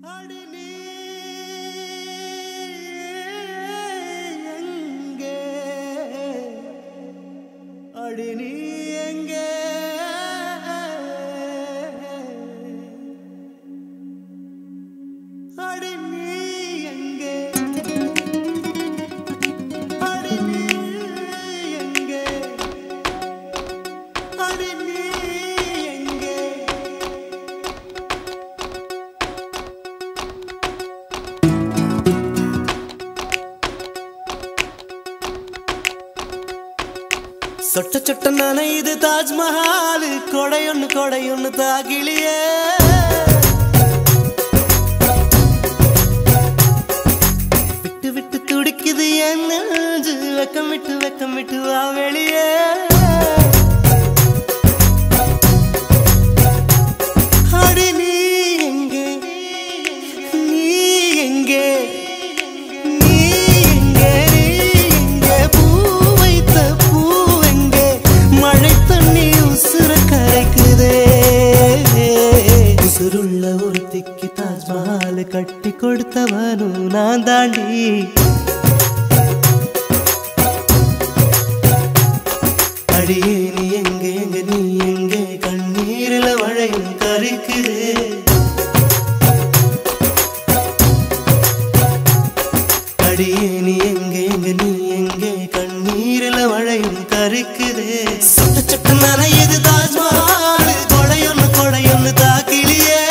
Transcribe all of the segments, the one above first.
அடி நீ எங்கே அடி நீ எங்கே அடி நீ எங்கே அடி நீ எங்கே அடி நீ எங்கே சொட்ட சொட்ட நனையுது தாஜ்மஹால் கொடையொன்னு கொடையொன்னு தாகிலியே விட்டு விட்டு துடிக்குது என் நெஞ்சு வெக்கமிட்டு வெக்கமிட்டு வா வெளியே அடி நீ எங்கே நீ எங்கே நீ எங்கே நீ எங்கே பூ வைத்த பூ எங்கே மழை தண்ணி உசுர கரைக்குதே உசுருள்ள ஒரு திக்கி தாஜ்மஹால் கட்டி கொடுத்தவனும் நான் தாண்டி அடியே நீ எங்கே எங்க நீ எங்கே கண்ணீரில மழையும் கரைக்குதே அடியே நீ எங்கே எங்க நீ எங்கே கண்ணீரில மழையும் கரைக்குதே சட்ட சட்ட நனையுது தாஜ்மஹால் கொடையொன்னு கொடையொன்னு தாக்கிலியே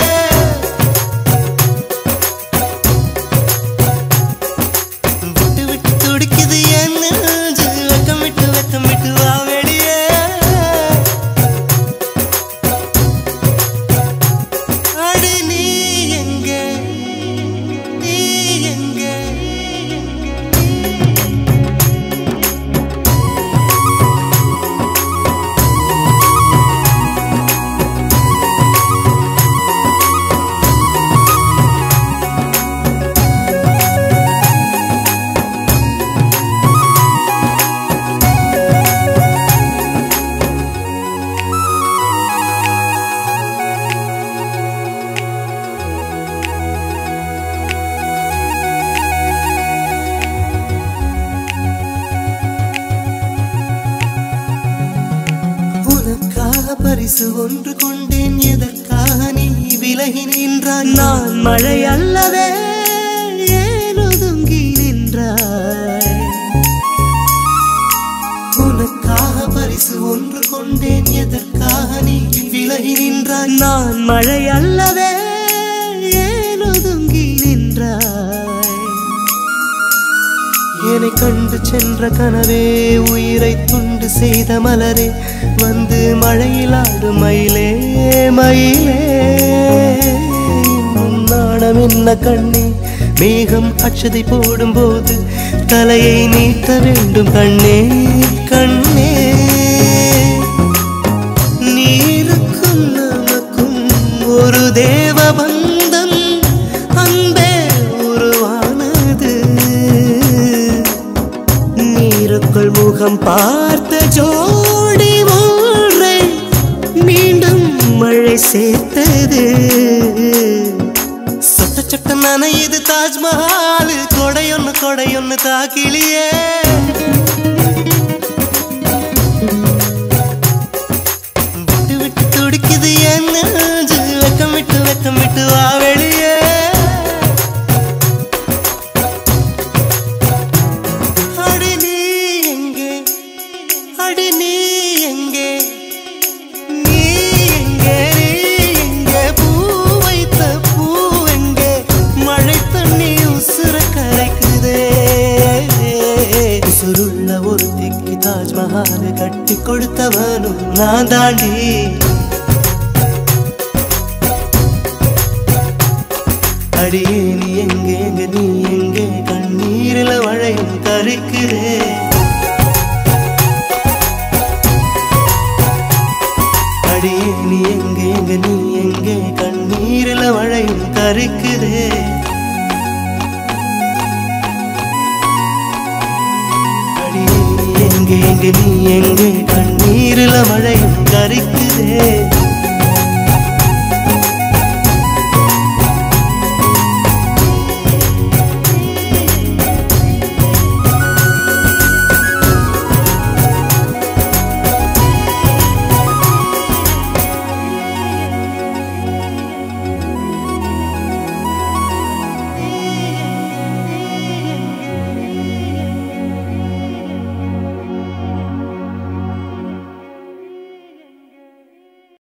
விட்டு விட்டு துடிக்குது என் நெஞ்சு வெக்கமிட்டு வெக்கமிட்டு வா வெளியே அடி நீ எங்கே நீ எங்கே உனக்காக பரிசு ஒன்று கொண்டேன் எதற்காக நீ விலகி நின்றாய் நான் மழை அல்லவே ஏன் ஒதுங்கி நின்றாய் உனக்காக பரிசு ஒன்று கொண்டேன் எதற்காக நீ விலகி நின்றாய் நான் மழை அல்லவே ஏன் ஒதுங்கி நின்றாய் என்னை கண்டு சென்ற கனவே உயிரை துண்டு செய்த மலரே வந்து மழையில் ஆடும் மயிலே மயிலே இன்னும் நாணம் என்ன கண்ணே மேகம் அச்சதை போடும்போது தலையை நீட்ட வேண்டும் கண்ணே கண்ணே நீருக்கும் நமக்கும் ஒரு தேவ பந்தம் அன்பே உருவானது நீருக்குள் முகம் பார்த்த ஜோடி ஒன்றை மீண்டும் மழை சேர்த்தது சொட்ட சொட்ட நனையுது தாஜ்மஹால் கொடையொன்னு கொடையொன்னு தாக்கிலியே விட்டு விட்டு துடிக்குது என் நெஞ்சு வெக்கமிட்டு வெக்கமிட்டு வா வெளியே அடி நீ எங்கே அடி நீ எங்கே நீ எங்கே நீ எங்கே பூ வைத்த பூ எங்கே மழை தண்ணி உசுர கரைக்குதே உசுருள்ள ஒரு திக்கி தாஜ்மஹால் கட்டி கொடுத்தவனும் நான் தாண்டி அடியே நீ எங்கே எங்க நீ எங்கே கண்ணீரில மழையும் கரைக்குதே அடியே நீ எங்கே எங்க நீ எங்கே கண்ணீரில மழையும் கரைக்குதே அடியே நீ எங்கே எங்க நீ எங்கே கண்ணீரில மழையும் கரைக்குதே